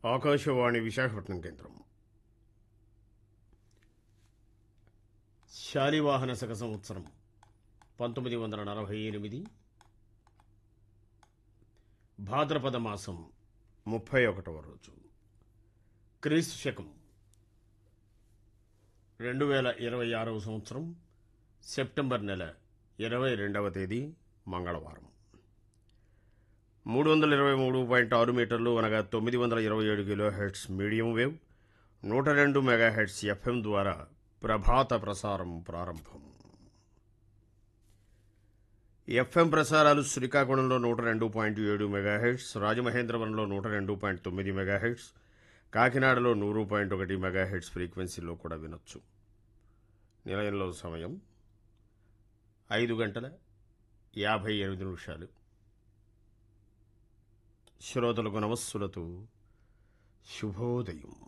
ఆకాశవాణి విశాఖపట్నం కేంద్రం శాలివాహన శక సంవత్సరం పంతొమ్మిది వందల నలభై ఎనిమిది భాద్రపద మాసం ముప్పై ఒకటవ రోజు క్రీస్తు శకం రెండు వేల ఇరవై ఆరవ సంవత్సరం సెప్టెంబర్ నెల ఇరవై రెండవ తేదీ మంగళవారం మూడు వందల ఇరవై మూడు పాయింట్ ఆరు మీటర్లు అనగా తొమ్మిది వందల ఇరవై ఏడు కిలో హెడ్స్ మీడియం వేవ్ నూట రెండు మెగా హెడ్స్ ఎఫ్ఎం ద్వారా ప్రభాత ప్రసారం ప్రారంభం ఎఫ్ఎం ప్రసారాలు శ్రీకాకుళంలో నూట రెండు పాయింట్ ఏడు మెగా హెడ్స్ రాజమహేంద్రవరంలో నూట రెండు పాయింట్ తొమ్మిది మెగా హెడ్స్ కాకినాడలో నూరు పాయింట్ ఒకటి మెగా హెడ్స్ ఫ్రీక్వెన్సీలో కూడా వినొచ్చు నిలయంలో సమయం ఐదు గంటల యాభై ఎనిమిది నిమిషాలు శ్రోతలకు నమస్సులతో శుభోదయం